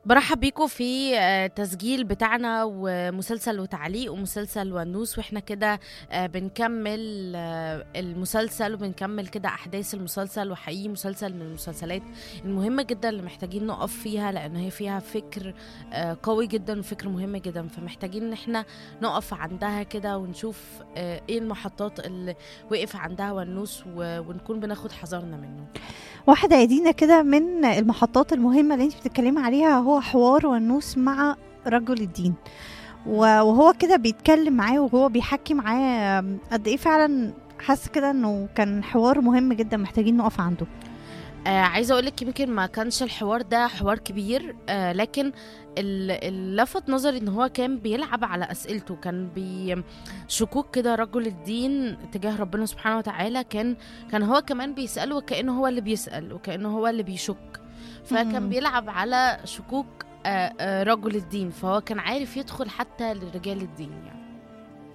برحب بيكم في آه، تسجيل بتاعنا ومسلسل وتعليق ومسلسل ونوس واحنا كده آه، بنكمل آه، المسلسل وبنكمل كده احداث المسلسل وحقيقي مسلسل من المسلسلات المهمة جدا اللي محتاجين نقف فيها لان هي فيها فكر آه، قوي جدا وفكر مهم جدا فمحتاجين ان احنا نقف عندها كده ونشوف آه، ايه المحطات اللي وقف عندها ونوس و- ونكون بناخد حذرنا منه واحدة يا دينا كده من المحطات المهمة اللي انت بتتكلمي عليها هو حوار ونوس مع رجل الدين و- وهو كده بيتكلم معاه وهو بيحكي معاه قد ايه فعلا حاسة كده انه كان حوار مهم جدا محتاجين نقف عنده آه عايزه اقول لك يمكن ما كانش الحوار ده حوار كبير آه لكن ال- اللي لفت نظري ان هو كان بيلعب على اسئلته كان بي شكوك كده رجل الدين تجاه ربنا سبحانه وتعالى كان كان هو كمان بيساله وكانه هو اللي بيسال وكانه هو اللي بيشك فكان مم. بيلعب على شكوك آه آه رجل الدين فهو كان عارف يدخل حتى لرجال الدين يعني